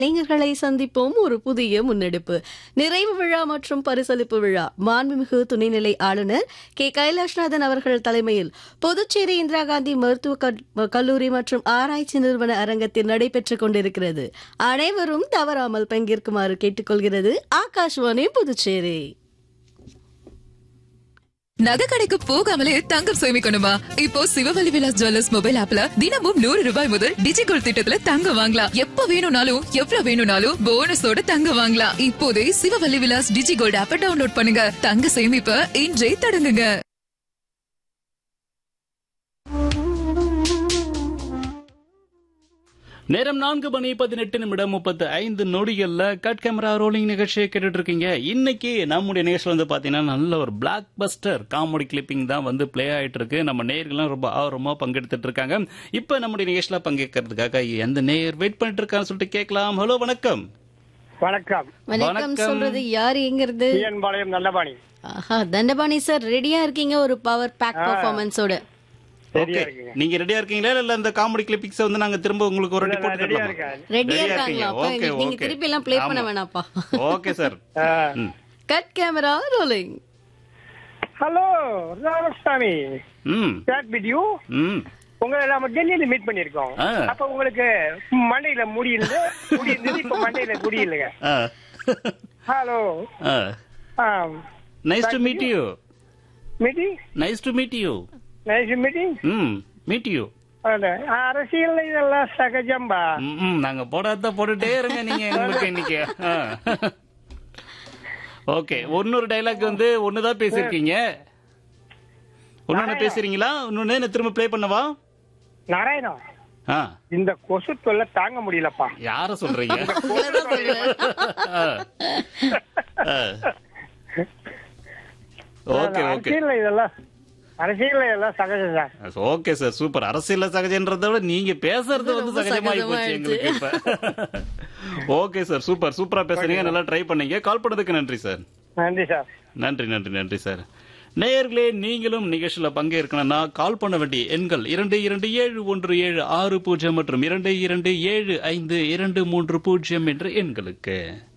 இளைஞர்களை சந்திப்போம் ஒரு புதிய முன்னெடுப்பு நிறைவு விழா மற்றும் பரிசளிப்பு விழா மாண்புமிகு துணைநிலை ஆளுநர் கே கைலாஷ்நாதன் அவர்கள் தலைமையில் புதுச்சேரி இந்திரா காந்தி மருத்துவக் கல்- கல்லூரி மற்றும் ஆராய்ச்சி நிறுவன அரங்கத்தில் நடைபெற்றுக் கொண்டிருக்கிறது அனைவரும் தவறாமல் பங்கேற்குமாறு கேட்டுக்கொள்கிறது ஆகாஷ்வாணி புதுச்சேரி நகை கடைக்கு போகாமலே தங்கம் சேமிக்கணுமா இப்போ சிவவலி விலாஸ் ஜுவல்லர்ஸ் மொபைல் ஆப்ல தினமும் நூறு ரூபாய் முதல் டிஜிகோல்ட் திட்டத்துல தங்கம் வாங்கலாம் எப்ப வேணும்னாலும் எவ்வளவு வேணும்னாலும் போனஸோட தங்கம் வாங்கலாம் இப்போதே சிவவல்லி விலாஸ் டிஜிகோல்ட் ஆப்பை டவுன்லோட் பண்ணுங்க தங்க சேமிப்ப இன்றே தொடங்குங்க நேரம் நான்கு மணி பதினெட்டு நிமிடம் முப்பத்து ஐந்து நொடிகள்ல கட் கேமரா ரோலிங் நிகழ்ச்சியை கேட்டுட்டு இருக்கீங்க இன்னைக்கு நம்முடைய நிகழ்ச்சியில் வந்து பாத்தீங்கன்னா நல்ல ஒரு பிளாக் பஸ்டர் காமெடி கிளிப்பிங் தான் வந்து ப்ளே ஆயிட்டு இருக்கு நம்ம நேயர்களும் ரொம்ப ஆர்வமா பங்கெடுத்துட்டு இருக்காங்க இப்ப நம்முடைய நிகழ்ச்சியில பங்கேற்கிறதுக்காக எந்த நேயர் வெயிட் பண்ணிட்டு இருக்கான்னு சொல்லிட்டு கேட்கலாம் ஹலோ வணக்கம் வணக்கம் வணக்கம் வணக்கம். சொல்றது யார் எங்கிறது பாளையம் நல்லபாணி ஆஹா தண்டபாணி சார் ரெடியா இருக்கீங்க ஒரு பவர் பேக் பெர்ஃபார்மன்ஸோட சரியா ஓகே இருக்குங்க நீங்க ரெடியா இருக்கீங்களா இல்ல இந்த காமெடி கிளிப்பிக்ஸ் வந்து நாங்க திரும்ப உங்களுக்கு ஒரு இல்ல, ரிப்போர்ட் நான் ரெடியா கொடுக்கலாமா? இருக்கேன். ரெடியா ரெடியா இருக்காங்களா அப்ப இருக்கீங்க. ஓகே, நீங்க ஓகே. திருப்பி எல்லாம் ப்ளே பண்ண ஆமா. வேணாப்பா okay sir ah. Hmm. Cut camera rolling hello Ramasamy hmm chat with you ம் உங்களை நாம டெல்லியில மீட் பண்ணிருக்கோம் ஆ. அப்ப உங்களுக்கு மண்டையில முடி இல்ல முடி இருந்தது இப்ப மண்டையில முடி இல்லைங்க ah hello ah nice to meet you meeting nice to meet you nice meeting hmm meet you அரசியல் இதெல்லாம் சகஜம்பா ம் நாங்க போடாத போட்டுட்டே இருங்க நீங்க உங்களுக்கு இன்னைக்கு ஓகே இன்னொரு டைலாக் வந்து ஒண்ணுதான் பேசிருக்கீங்க ஒன்னொன்னு பேசுறீங்களா இன்னொன்னு நான் திரும்ப ப்ளே பண்ணவா நாராயணா ஆ இந்த கொசு தொல்லை தாங்க முடியலப்பா யார சொல்றீங்க ஆ. ஆ. ஓகே ஓகே அரசியல் இதெல்லாம் அரசியல் இதெல்லாம் சகஜம் சார் ஓகே சார் சூப்பர் அரசியல்ல சகஜன்றதை விட நீங்க பேசுறது வந்து ரொம்ப சகஜமாயி போச்சு சகஜமாயிடுச்சு. எங்களுக்கு இப்ப ஓகே சார் சூப்பர் சூப்பரா பேசுறீங்க நல்லா ட்ரை பண்ணீங்க கால் பண்ணதுக்கு நன்றி சார் நன்றி சார் நன்றி நன்றி நன்றி சார் நேயர்களே நீங்களும் நிகழ்ச்சியில பங்கேற்கணும்னா கால் பண்ண வேண்டிய எண்கள் இரண்டு இரண்டு ஏழு ஒன்று ஏழு ஆறு பூஜ்ஜியம் மற்றும் இரண்டு இரண்டு ஏழு ஐந்து இரண்டு மூன்று பூஜ்ஜியம் என்ற எண்களுக்கு